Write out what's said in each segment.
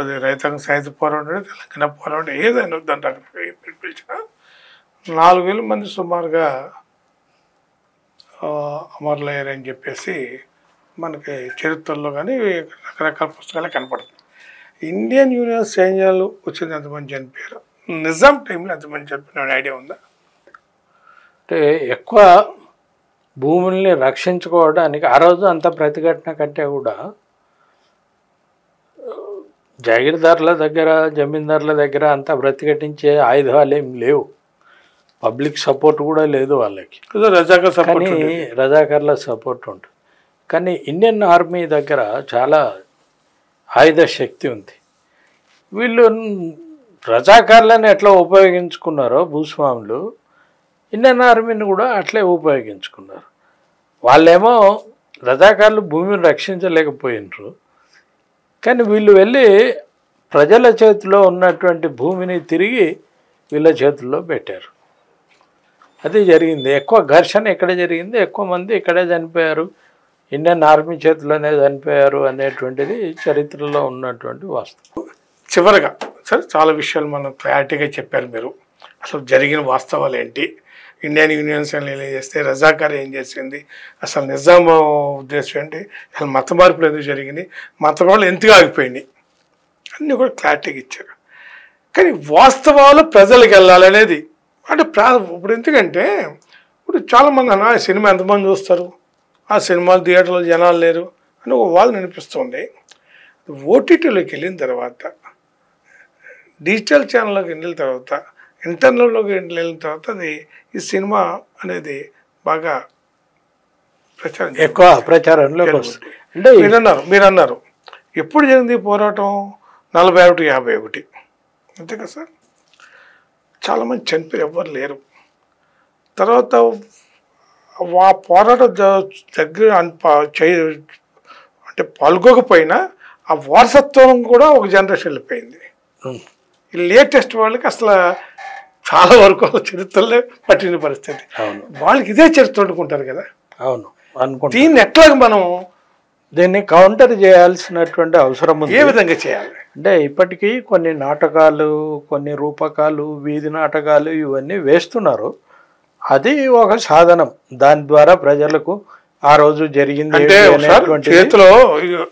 అది రైతాంగ సాయుధ పోరాటం తెలంగాణ పోరాటం ఏదైనా దాని రకరకాల ఏ పేరు పిలిచినా నాలుగు వేల మంది సుమారుగా ఆ, అమరులయ్యారని చెప్పేసి మనకి చరిత్రలో కానీ రకరకాల పుస్తకాలు కనపడుతుంది ఇండియన్ యూనియన్ సైన్యాలు వచ్చింది ఎంతమంది చనిపోయారు నిజాం టైంలో ఎంతమంది చనిపోయిన ఐడియా ఉందా అంటే ఎక్కువ భూముల్ని రక్షించుకోవడానికి ఆ రోజు అంత ప్రతిఘటన కంటే కూడా జాగీర్దారుల దగ్గర జమీందారుల దగ్గర అంత ప్రతిఘటించే ఆయుధాలు ఏం లేవు పబ్లిక్ సపోర్ట్ కూడా లేదు వాళ్ళకి ఏదో రజాక సపోర్ట్ కానీ రజాకర్ల సపోర్ట్ ఉంటుంది కానీ ఇండియన్ ఆర్మీ దగ్గర చాలా ఆయుధ శక్తి ఉంది వీళ్ళు రజాకార్లను ఎట్లా ఉపయోగించుకున్నారో భూస్వాములు ఇండియన్ ఆర్మీని కూడా అట్లే ఉపయోగించుకున్నారు వాళ్ళేమో రజాకార్లు భూమిని రక్షించలేకపోయినరు కానీ వీళ్ళు వెళ్ళి ప్రజల చేతిలో ఉన్నటువంటి భూమిని తిరిగి వీళ్ళ చేతుల్లో పెట్టారు అది జరిగింది ఎక్కువ ఘర్షణ ఎక్కడ జరిగింది ఎక్కువ మంది ఇక్కడే చనిపోయారు ఇండియన్ ఆర్మీ చేతిలోనే చనిపోయారు అనేటువంటిది చరిత్రలో ఉన్నటువంటి వాస్తవం చివరగా సరే చాలా విషయాలు మనం క్లారిటీగా చెప్పారు మీరు అసలు జరిగిన వాస్తవాలు ఏంటి ఇండియన్ యూనియన్ సైన్లు ఏం చేస్తే రజాకార్ ఏం చేసింది అసలు నిజాం ఉద్దేశం ఏంటి అసలు మత మార్పులు ఎందుకు జరిగింది మత మార్పులు ఎందుకు ఆగిపోయినాయి అన్నీ కూడా క్లారిటీగా ఇచ్చారు కానీ వాస్తవాలు ప్రజలకు వెళ్ళాలనేది అంటే ప్రా ఇప్పుడు ఎందుకంటే ఇప్పుడు చాలామంది అన్న "ఆ సినిమా ఎంతమంది చూస్తారు ఆ సినిమాలు థియేటర్లో జనాలు లేరు అని ఒక వాళ్ళు అనిపిస్తుంది ఓటీటీలోకి వెళ్ళిన తర్వాత డిజిటల్ ఛానల్లోకి వెళ్ళిన తర్వాత ఇంటర్నెట్లోకి వెళ్ళిన తర్వాత అది ఈ సినిమా అనేది బాగా ప్రచారం ఎక్కువ ప్రచారంలోకి వస్తుంది అంటే మీరు అన్నారు మీరు అన్నారు ఎప్పుడు జరిగింది ఈ పోరాటం నలభై ఒకటి యాభై ఒకటి అంతే కదా సార్ చాలామంది చనిపోయి ఎవ్వరు లేరు తర్వాత ఆ పోరాటం జ- దగ్గర అన్- పా- చేయ- అంటే పాల్గొకపోయినా ఆ వారసత్వం కూడా ఒక జనరేషన్ వెళ్ళిపోయింది ఉం. ఈ లేటెస్ట్ వాళ్ళకి అసలు చాలా వరకు వాళ్ళ చరిత్రలే పట్టిన పరిస్థితి అవును వాళ్ళకి ఇదే చరిత్ర అనుకుంటారు కదా అవును అనుకుంటా దీన్ని ఎట్లాగ మనం దీన్ని కౌంటర్ చేయాల్సినటువంటి అవసరం ఉంది ఏ విధంగా చేయాలి అంటే ఇప్పటికీ కొన్ని నాటకాలు కొన్ని రూపకాలు వీధి నాటకాలు ఇవన్నీ వేస్తున్నారు అది ఒక సాధనం దాని ద్వారా ప్రజలకు ఆ రోజు జరిగింది అంటే ఏంటి ఒకసారి అనేటువంటిది చేతిలో ఇది-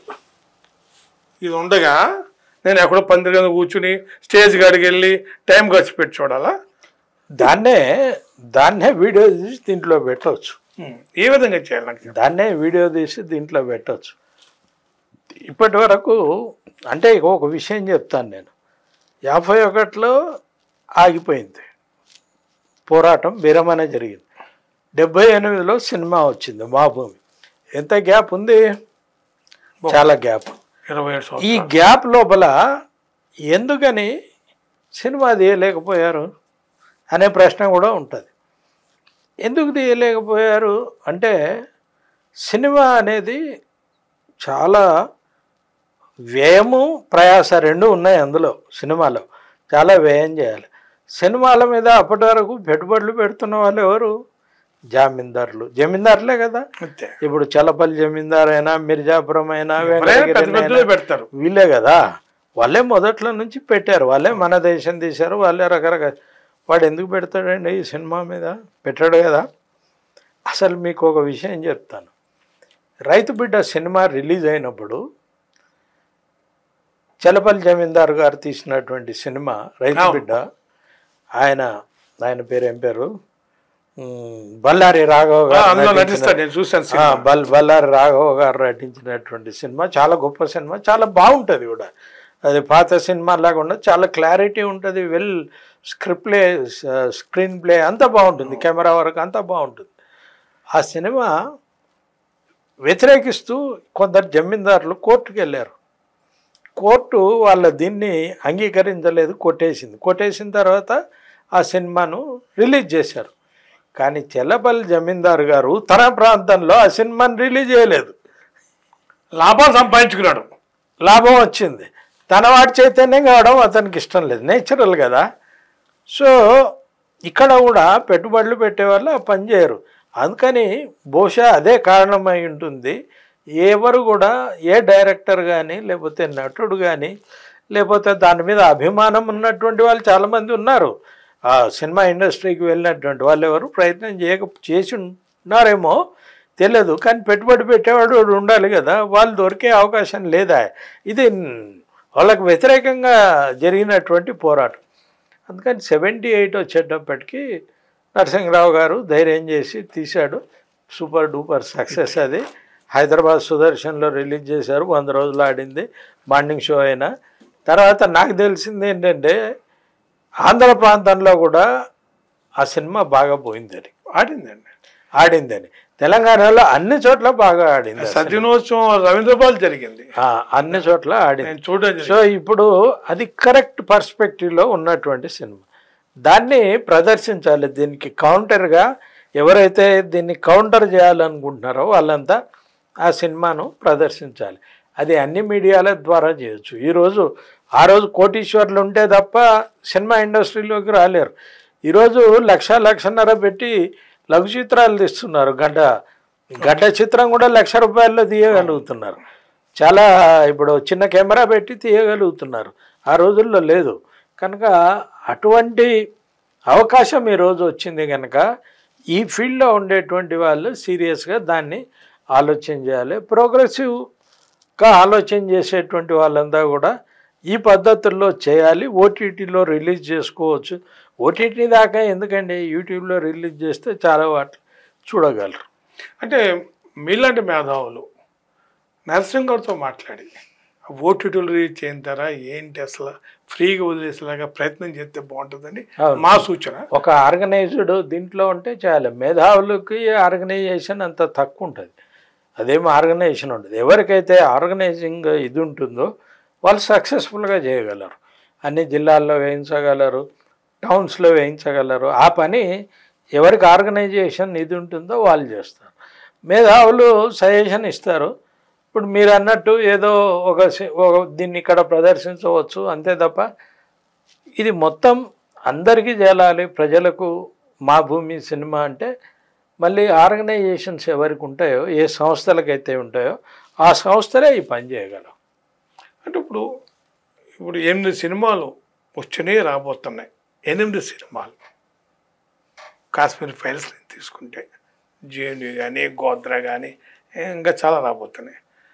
ఇది ఉండగా నేను ఎక్కడో పందిరి కింద కూర్చుని స్టేజ్ కాడికి వెళ్ళి టైం ఖర్చు పెట్టి చూడాలా దాన్నే దాన్నే వీడియో తీసి దీంట్లో పెట్టవచ్చు ఉం. ఏ విధంగా చేయాలి నాకు చెప్పు. దాన్నే వీడియో తీసి దీంట్లో పెట్టవచ్చు ఇప్పటి వరకు అంటే ఒక విషయం చెప్తాను నేను యాభై ఒకటిలో ఆగిపోయింది పోరాటం విరమణ జరిగింది డెబ్బై ఎనిమిదిలో సినిమా వచ్చింది మా భూమి ఎంత గ్యాప్ ఉంది చాలా గ్యాప్ ఇరవై ఏడు ఈ సంవత్సరాలు గ్యాప్ లోపల ఎందుకని సినిమా తీయలేకపోయారు అనే ప్రశ్న కూడా ఉంటుంది ఎందుకు తీయలేకపోయారు అంటే సినిమా అనేది చాలా వ్యయము ప్రయాస రెండు ఉన్నాయి అందులో సినిమాలో చాలా వ్యయం చేయాలి సినిమాల మీద అప్పటి వరకు పెట్టుబడులు పెడుతున్న వాళ్ళు ఎవరు జామీందారులు జమీందారులే కదా అంతే ఇప్పుడు చలపల్లి జమీందార్ అయినా మిర్జాపురం అయినా ఎవరైనా పెద్ద వెంకటగిరి పెద్దలే అయినా పెడతారు వీళ్ళే కదా వాళ్ళే మొదట్లో నుంచి పెట్టారు వాళ్ళే మన దేశం తీశారు వాళ్ళే రకరకాల వాడు ఎందుకు పెడతాడండి ఈ సినిమా మీద పెట్టాడు కదా అసలు మీకు ఒక విషయం చెప్తాను రైతు బిడ్డ సినిమా రిలీజ్ అయినప్పుడు చలపల్లి జమీందారు గారు తీసినటువంటి సినిమా రైతు అవును. బిడ్డ ఆయన ఆయన పేరు ఏం పేరు ఉమ్, బళ్ళారి రాఘవ ఆ, గారు అందులో నటించిన- నటిస్తాడు నేను చూశాను ఆ, సినిమా. బల్ బల్లారి రాఘవ గారు నటించినటువంటి సినిమా చాలా గొప్ప సినిమా చాలా బాగుంటుంది కూడా అది పాత సినిమా లాగా ఉండదు చాలా క్లారిటీ ఉంటుంది well script play screen play అంతా బాగుంటుంది కెమెరా వర్క్ అంతా బాగుంటుంది ఆ సినిమా వ్యతిరేకిస్తూ కొందరు జమీందారులు కోర్టుకు వెళ్ళారు కోర్టు వాళ్ళ దీన్ని అంగీకరించలేదు కొట్టేసింది కొట్టేసిన తర్వాత ఆ సినిమాను రిలీజ్ చేశారు కానీ చెల్లపల్లి జమీందారు గారు తన ప్రాంతంలో ఆ సినిమాని రిలీజ్ చేయలేదు లాభాలు సంపాదించుకున్నాడు లాభం వచ్చింది తన వాడి చైతన్యం కావడం అతనికి ఇష్టం లేదు నేచురల్ కదా సో ఇక్కడ కూడా పెట్టుబడులు పెట్టేవాళ్ళు ఆ పని చేయరు అందుకని బహుశా అదే కారణమై ఉంటుంది ఎవరు కూడా ఏ డైరెక్టర్ కానీ లేకపోతే నటుడు కానీ లేకపోతే దాని మీద అభిమానం ఉన్నటువంటి వాళ్ళు చాలామంది ఉన్నారు ఆ సినిమా ఇండస్ట్రీకి వెళ్ళినటువంటి వాళ్ళు ఎవరు ప్రయత్నం చేయక చేసి ఉన్నారేమో తెలియదు కానీ పెట్టుబడి పెట్టేవాడు ఒకడు ఉండాలి కదా వాళ్ళు దొరికే అవకాశం లేదా ఇది వాళ్ళకు వ్యతిరేకంగా జరిగినటువంటి పోరాటం అందుకని సెవెంటీ ఎయిట్ వచ్చేటప్పటికి నరసింహరావు గారు ధైర్యం చేసి తీశాడు సూపర్ డూపర్ సక్సెస్ అది హైదరాబాద్ సుదర్శన్లో రిలీజ్ చేశారు వంద రోజులు ఆడింది మార్నింగ్ షో అయినా తర్వాత నాకు తెలిసింది ఏంటంటే ఆంధ్ర ప్రాంతంలో కూడా ఆ సినిమా బాగా పోయిందని ఆడిందండి ఆడిందని తెలంగాణలో అన్ని చోట్ల బాగా ఆడింది ఆ సినిమా. సద్దినోత్సవం రవీంద్రబాల్ జరిగింది ఆ, అన్ని చోట్ల ఆడింది నేను చూడడం సో జరిగింది. ఇప్పుడు అది కరెక్ట్ పర్స్పెక్టివ్లో ఉన్నటువంటి సినిమా దాన్ని ప్రదర్శించాలి దీనికి కౌంటర్గా ఎవరైతే దీన్ని కౌంటర్ చేయాలనుకుంటున్నారో వాళ్ళంతా ఆ సినిమాను ప్రదర్శించాలి అది అన్ని మీడియాల ద్వారా చేయొచ్చు ఈరోజు ఆ రోజు కోటీశ్వర్లు ఉంటే తప్ప సినిమా ఇండస్ట్రీలోకి రాలేరు ఈరోజు లక్ష లక్షన్నర పెట్టి లఘు చిత్రాలు తీస్తున్నారు గడ్డ గడ్డ చిత్రం కూడా లక్ష రూపాయల్లో తీయగలుగుతున్నారు చాలా ఇప్పుడు చిన్న కెమెరా పెట్టి తీయగలుగుతున్నారు ఆ రోజుల్లో లేదు కనుక అటువంటి అవకాశం ఈరోజు వచ్చింది కనుక ఈ ఫీల్డ్లో ఉండేటువంటి వాళ్ళు సీరియస్గా దాన్ని ఆలోచన చేయాలి ప్రోగ్రెసివ్గా ఆలోచన చేసేటువంటి వాళ్ళంతా కూడా ఈ పద్ధతుల్లో చేయాలి ఓటీటీలో రిలీజ్ చేసుకోవచ్చు ఓటీటీ దాకా ఎందుకండి యూట్యూబ్లో రిలీజ్ చేస్తే చాలా వాటి చూడగలరు అంటే మీలాంటి మేధావులు నరసింహ్ గారితో మాట్లాడి ఓటీటీలు రీచ్ చేయించారా ఏంటి అసలు ఫ్రీగా వదిలేసేలాగా ప్రయత్నం చేస్తే బాగుంటుందని అవును. మా సూచన ఒక ఆర్గనైజ్డ్ దీంట్లో ఉంటే చాలు మేధావులకి ఆర్గనైజేషన్ అంత తక్కువ ఉంటుంది అదేం ఆర్గనైజేషన్ ఉంటుంది ఎవరికైతే ఆర్గనైజింగ్ ఇది ఉంటుందో వాళ్ళు సక్సెస్ఫుల్గా చేయగలరు అన్ని జిల్లాల్లో వేయించగలరు టౌన్స్లో వేయించగలరు ఆ పని ఎవరికి ఆర్గనైజేషన్ ఇది ఉంటుందో వాళ్ళు చేస్తారు మేధావులు సజెషన్ ఇస్తారు ఇప్పుడు మీరు అన్నట్టు ఏదో ఒక సి- ఒక దీన్ని ఇక్కడ ప్రదర్శించవచ్చు అంతే తప్ప ఇది మొత్తం అందరికీ చేయాలి ప్రజలకు మా భూమి సినిమా అంటే మళ్ళీ ఆర్గనైజేషన్స్ ఎవరికి ఉంటాయో ఏ సంస్థలకైతే ఉంటాయో ఆ సంస్థలే ఈ పని చేయగలవు అంటే ఇప్పుడు ఇప్పుడు ఎనిమిది సినిమాలు వచ్చినాయి రాబోతున్నాయి ఎనిమిది సినిమాలు కాశ్మీర్ ఫైల్స్ తీసుకుంటే జేఎన్యూ కానీ గోద్రా కానీ ఇంకా చాలా రాబోతున్నాయి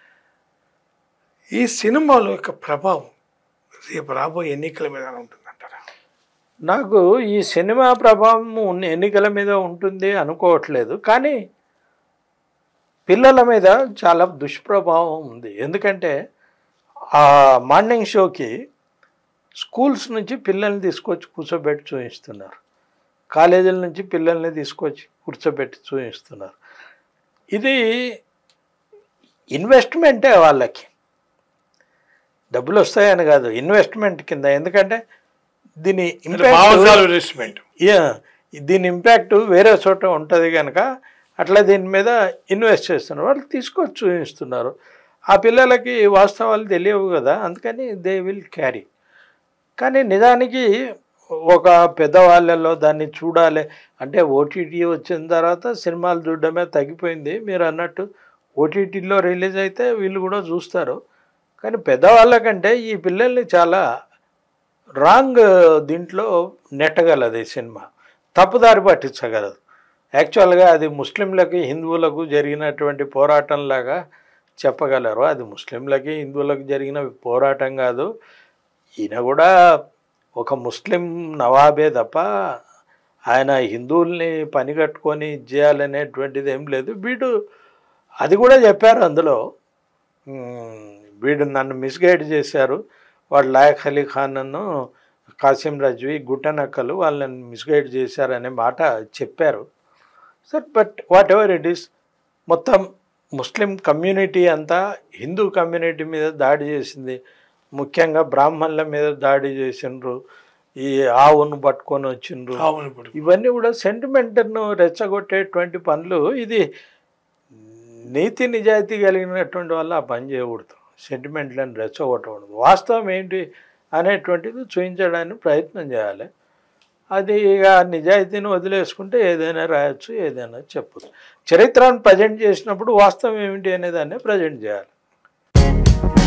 ఈ సినిమాల యొక్క ప్రభావం రేపు రాబోయే ఎన్నికల మీద ఉంటుందంటారా నాకు ఈ సినిమా ప్రభావం ఉన్న- ఎన్నికల మీద ఉంటుంది అనుకోవట్లేదు కానీ పిల్లల మీద చాలా దుష్ప్రభావం ఉంది ఎందుకంటే ఆ మార్నింగ్ షోకి స్కూల్స్ నుంచి పిల్లల్ని తీసుకొచ్చి కూర్చోబెట్టి చూపిస్తున్నారు కాలేజీల నుంచి పిల్లల్ని తీసుకొచ్చి కూర్చోబెట్టి చూపిస్తున్నారు ఇది ఇన్వెస్ట్మెంటే వాళ్ళకి డబ్బులు వస్తాయని కాదు ఇన్వెస్ట్మెంట్ కింద ఎందుకంటే దీని అంటే భావజాల impact- ఇన్వెస్ట్మెంట్ యా, దీని ఇంపాక్ట్ వేరే చోట ఉంటుంది కనుక అట్లా దీని మీద ఇన్వెస్ట్ చేస్తున్నారు వాళ్ళు తీసుకొచ్చి చూపిస్తున్నారు ఆ పిల్లలకి వాస్తవాలు తెలియవు కదా అందుకని దే విల్ క్యారీ కానీ నిజానికి ఒక పెద్దవాళ్ళలో దాన్ని చూడాలి అంటే ఓటీటీ వచ్చిన తర్వాత సినిమాలు చూడడమే తగ్గిపోయింది మీరు అన్నట్టు ఓటీటీలో రిలీజ్ అయితే వీళ్ళు కూడా చూస్తారు కానీ పెద్దవాళ్ళకంటే ఈ పిల్లల్ని చాలా రాంగ్ దీంట్లో నెట్టగలదు ఈ సినిమా తప్పుదారి పట్టించగలదు యాక్చువల్గా అది ముస్లింలకి హిందువులకు జరిగినటువంటి పోరాటంలాగా చెప్పగలరు అది ముస్లింలకి హిందువులకు జరిగిన పోరాటం కాదు ఈయన కూడా ఒక ముస్లిం నవాబే తప్ప ఆయన హిందువుల్ని పని కట్టుకొని ఇది చేయాలనేటువంటిది ఏం లేదు వీడు అది కూడా చెప్పారు అందులో ఉమ్, వీడు నన్ను మిస్గైడ్ చేశారు వాడు లాయక్ అలీ ఖాన్ను కాసిం రజ్వీ గుట్టనక్కలు వాళ్ళని మిస్గైడ్ చేశారనే మాట చెప్పారు sir but whatever it is మొత్తం ముస్లిం కమ్యూనిటీ అంతా హిందూ కమ్యూనిటీ మీద దాడి చేసింది ముఖ్యంగా బ్రాహ్మణుల మీద దాడి చేసిండ్రు ఈ ఆవును పట్టుకొని వచ్చిండ్రు అవును ఇప్పుడు ఇవన్నీ కూడా సెంటిమెంట్ను రెచ్చగొట్టేటువంటి పనులు ఇది నీతి నిజాయితీ కలిగినటువంటి వాళ్ళు ఆ పని చేయకూడదు సెంటిమెంట్లను రెచ్చగొట్టకూడదు వాస్తవం ఏంటి అనేటువంటిది చూపించడానికి ప్రయత్నం చేయాలి అది ఇక నిజాయితీని వదిలేసుకుంటే ఏదైనా రాయొచ్చు ఏదైనా చెప్పచ్చు చరిత్రను ప్రజెంట్ చేసినప్పుడు వాస్తవం ఏమిటి అనేదాన్ని ప్రజెంట్ చేయాలి